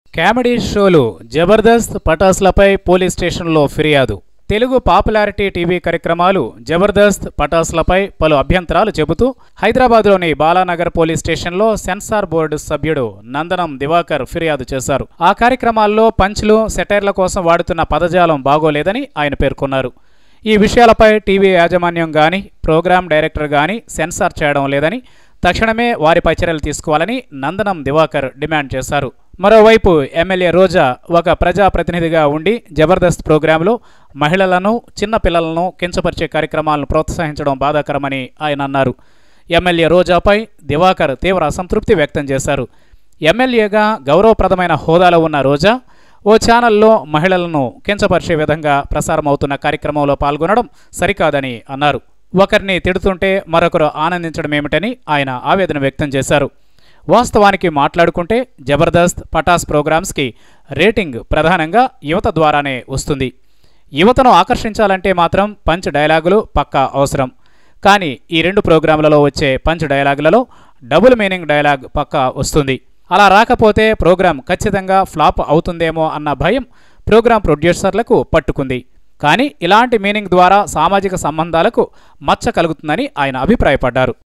comedy షోలు Jabardasth పటాస్లపై police స్టేషన్లో ఫిర్యాదు తెలుగు పాపులారిటీ టీవీ కార్యక్రమాలు జబర్దస్త్ పటాస్లపై పలు అభ్యంతరాలు చెబుతూ హైదరాబాద్లోని బాలానగర్ పోలీస్ స్టేషన్లో సెన్సార్ బోర్డు సభ్యుడు నందనం దివాకర్ ఫిర్యాదు చేశారు ఆ కార్యక్రమాల్లో పంచ్లు సెటైర్ల కోసం వాడుతున్న పదజాలం బాగోలేదని ఆయన పేర్కొన్నారు ఈ విషయాలపై టీవీ యాజమాన్యం గాని ప్రోగ్రామ్ డైరెక్టర్ గాని సెన్సార్ చేయడం లేదని తక్షణమే వారిపై చర్యలు తీసుకోవాలని నందనం దివాకర్ డిమాండ్ చేశారు మరోవైపు ఎమ్మెల్యే రోజా ఒక ప్రజాప్రతినిధిగా ఉండి జబర్దస్త్ ప్రోగ్రాంలో మహిళలను చిన్నపిల్లలను కించపరిచే కార్యక్రమాలను ప్రోత్సహించడం బాధాకరమని ఆయన అన్నారు ఎమ్మెల్యే రోజాపై దివాకర్ తీవ్ర అసంతృప్తి వ్యక్తం చేశారు ఎమ్మెల్యేగా గౌరవప్రదమైన హోదాలో ఉన్న రోజా ఓ ఛానల్లో మహిళలను కించపరిచే విధంగా ప్రసారమవుతున్న కార్యక్రమంలో పాల్గొనడం సరికాదని అన్నారు ఒకరిని తిడుతుంటే మరొకరు ఆనందించడం ఏమిటని ఆయన ఆవేదన వ్యక్తం చేశారు వాస్తవానికి మాట్లాడుకుంటే జబర్దస్త్ పటాస్ ప్రోగ్రామ్స్కి రేటింగ్ ప్రధానంగా యువత ద్వారానే వస్తుంది యువతను ఆకర్షించాలంటే మాత్రం పంచ్ డైలాగులు పక్కా అవసరం కానీ ఈ రెండు ప్రోగ్రాంలలో వచ్చే పంచ్ డైలాగులలో డబుల్ మీనింగ్ డైలాగ్ పక్కా వస్తుంది అలా రాకపోతే ప్రోగ్రాం ఖచ్చితంగా ఫ్లాప్ అవుతుందేమో అన్న భయం ప్రోగ్రాం ప్రొడ్యూసర్లకు పట్టుకుంది కానీ ఇలాంటి మీనింగ్ ద్వారా సామాజిక సంబంధాలకు మచ్చ కలుగుతుందని ఆయన అభిప్రాయపడ్డారు